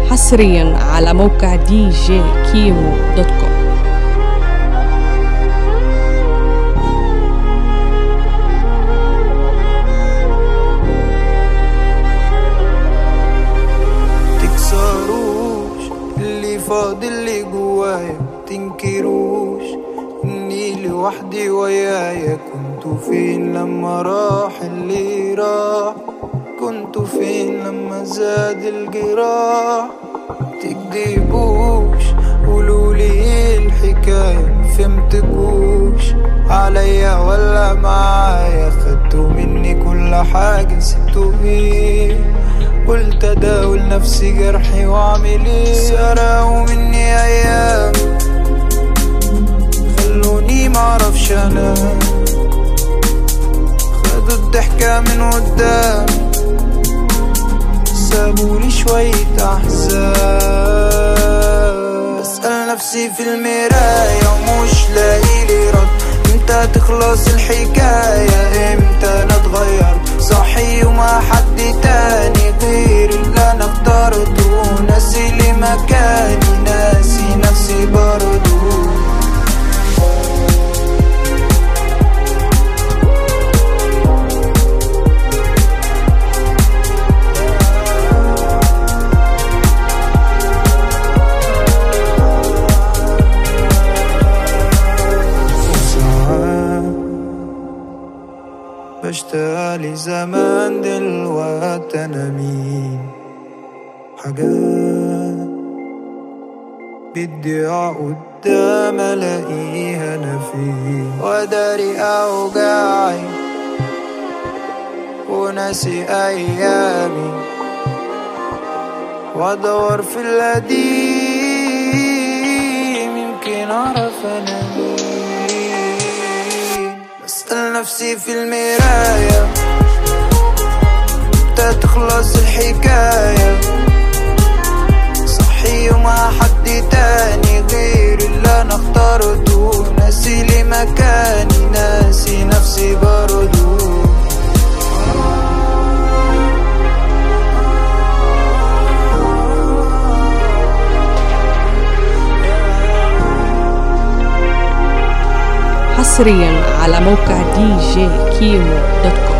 حصريا على موقع دي جي كيمو دوت كوم تكسروش اللي فاضل اللي جوايا تنكروش اني لوحدي ويايا كنتوا فين لما راح اللي راح كنتوا فين لما زاد الجراح تكذبوش قولولي ايه الحكاية فهمتكوش عليا ولا معايا خدتوا مني كل حاجة سبتوا ايه قلت اداول نفسي جرحي واعمل ايه سرقوا مني ايام خلوني معرفش انا خدوا الضحكة من قدام سابولي شوية احزان بسأل نفسي في المراية ومش لاقيلي رد امتى تخلص الحكاية امتى نتغير صحي وما حد تاني غير اللي انا اخترته ناسي لي مكاني ناسي نفسي برضو ساعات بشتغل زمان دلوقتي انا مين حاجات بدي اقعد قدام الاقيها انا فين واداري اوجاعي وناسي ايامي وادور في القديم يمكن اعرف انا مين بسأل نفسي في المراية امتى تخلص الحكاية صحي وما حد تاني غير اللي انا اخترته ناسي لي مكاني ناسي نفسي برضو حصريا على موقع دي جي كيمو دوت كوم